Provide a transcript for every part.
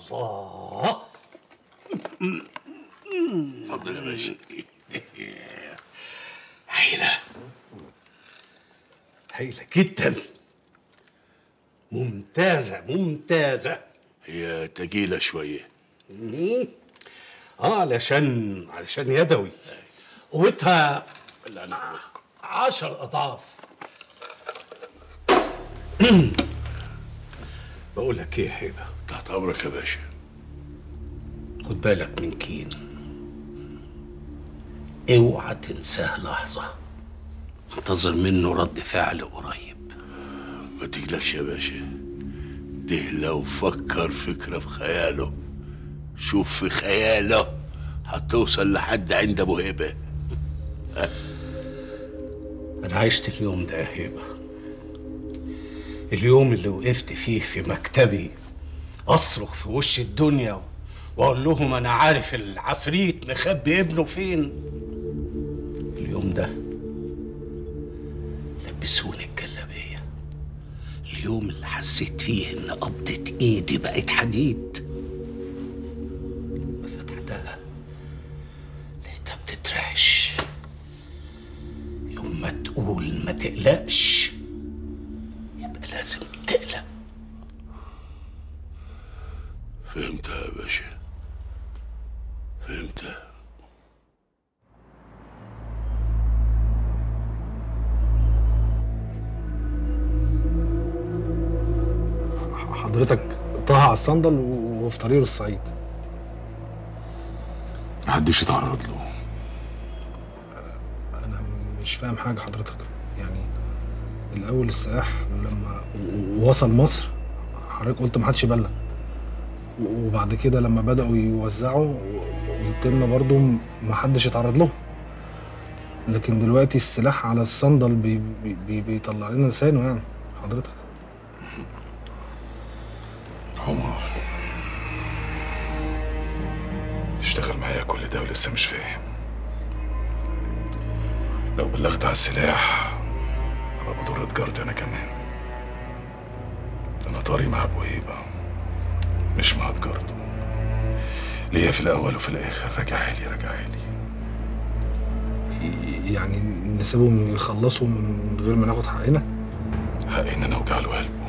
الله اتفضل يا باشا هايلة هايلة جدا ممتازة ممتازة هي تقيلة شوية اه علشان علشان يدوي قوتها اللي انا عشر اضعاف بقول لك ايه يا هيبه تحت امرك يا باشا خد بالك من كين اوعى تنساه لحظه انتظر منه رد فعل قريب ما تقلقش يا باشا ده لو فكر فكرة في خياله شوف في خياله هتوصل لحد عند ابو هبه انا عشت اليوم ده يا هيبه اليوم اللي وقفت فيه في مكتبي اصرخ في وش الدنيا واقول لهم انا عارف العفريت مخبي ابنه فين اليوم ده لبسوني الجلابيه اليوم اللي حسيت فيه ان قبضة ايدي بقت حديد فتحتها لقيتها بتترعش يوم ما تقول ما تقلقش يبقى لازم تقلق فهمتها يا باشا فهمتها حضرتك طه على الصندل وفي طريقه الصعيد محدش يتعرض له انا مش فاهم حاجه حضرتك يعني الاول السلاح لما و- وصل مصر حضرتك قلت محدش يبلغ وبعد كده لما بداوا يوزعوا قلت لنا برضو محدش يتعرض له لكن دلوقتي السلاح على الصندل بي بي بي بيطلع لنا لسانه يعني حضرتك عمر تشتغل معايا كل ده ولسه مش فاهم لو بلغت على السلاح ابقى بضر تجارتي انا كمان انا طاري مع ابو هيبه مش مع تجارته ليا في الاول وفي الاخر راجع لي راجع لي يعني نسيبهم يخلصوا من غير ما ناخد حقنا حقي ان انا اوجع له قلبه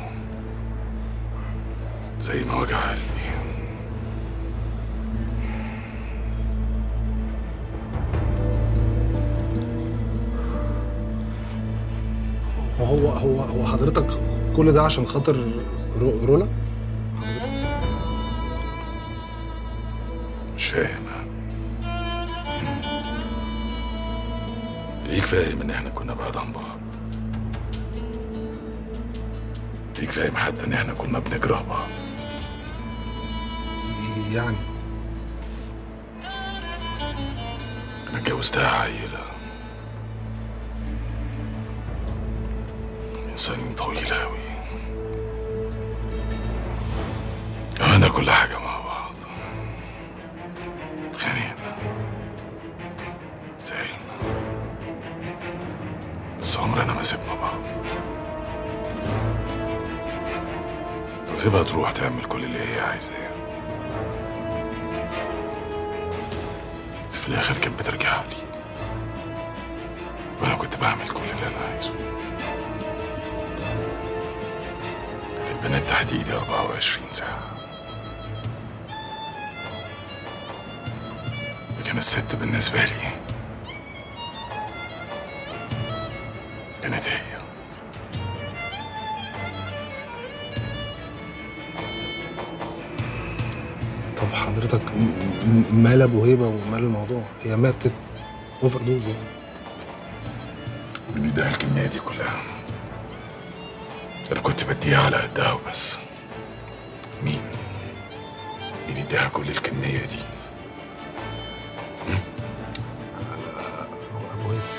زي ما وجع قلبي وهو هو هو حضرتك كل ده عشان خاطر رو- رولا مش فاهم ها؟ ليك فاهم ان احنا كنا بعاد عن بعض ليك فاهم حتى ان احنا كنا بنكره بعض يعني انا اتجوزتها عيلة من سنين طويلة أوي عملنا كل حاجة مع بعض اتخانقنا زعلنا بس عمرنا ما سيبنا بعض وسيبها تروح تعمل كل اللي هي عايزاه بس في الآخر كانت بترجع لي وأنا كنت بعمل كل اللي أنا عايزه كانت البنات تحت إيدي 24 ساعة لكن الست بالنسبة لي كانت هي طب حضرتك م- م- مال ابو هيبه ومال الموضوع هي ماتت اوفر دوز يعني من إيدها الكمية دي كلها أنا كنت بديها على قدها وبس مين؟ مين اداها كل الكمية دي؟ ابو هيبه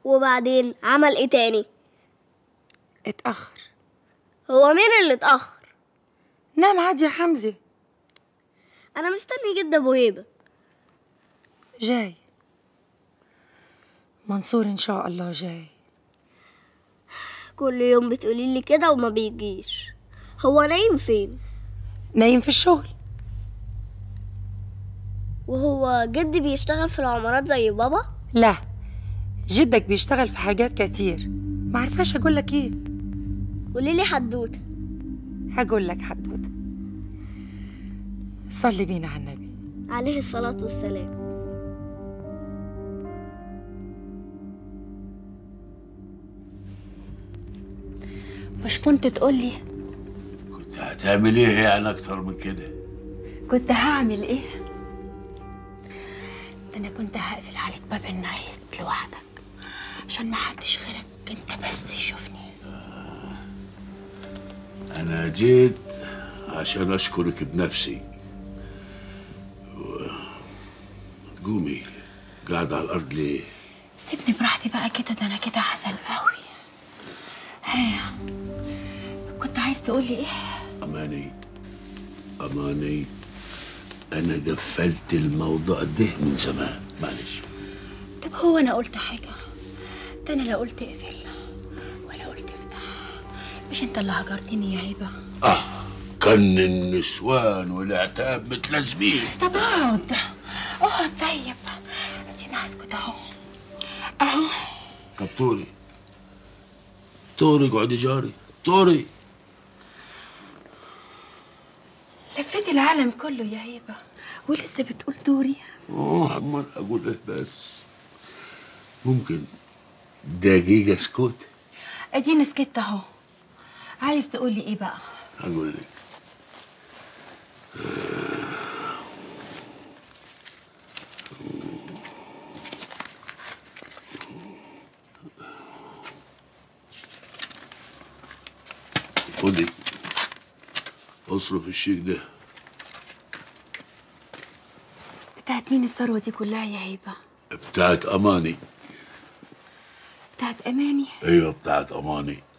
وبعدين عمل ايه تاني اتأخر هو مين اللي اتأخر نام عادي يا حمزة انا مستني جد ابو هيبة جاي منصور إن شاء الله جاي كل يوم بتقولي لي كده وما بيجيش هو نايم فين نايم في الشغل وهو جدي بيشتغل في العمارات زي بابا لا جدك بيشتغل في حاجات كتير ما عرفاش أقول لك إيه قولي لي حدوته هقول لك حدوته صلي بينا على النبي عليه الصلاة والسلام مش كنت تقولي كنت هتعمل ايه يعني اكتر من كده كنت هعمل ايه ده انا كنت هقفل عليك باب النايت لوحدك عشان ما حدش غيرك انت بس يشوفني انا جيت عشان اشكرك بنفسي و... تقومي قاعدة على الارض ليه سيبني براحتي بقى كده ده انا كده عسل قوي هي كنت عايز تقولي ايه اماني اماني انا قفلت الموضوع ده من زمان معلش طب هو انا قلت حاجه ده انا لا قلت اقفل ولا قلت افتح مش انت اللي هجرتني يا هبه اه كان النسوان والعتاب متلازمين طب اقعد اقعد طيب اديني اسكت اهو اهو طب طوري طوري اقعدي جاري طوري لفيت العالم كله يا هبه ولسه بتقول دوري اه عمال اقول ايه بس ممكن دقيقة سكوت اديني سكت اهو عايز تقولي ايه بقى اقول لك خدي اصرف الشيك ده بتاعت مين الثروه دي كلها يا هبه بتاعت اماني بتاعت اماني ايوه بتاعت اماني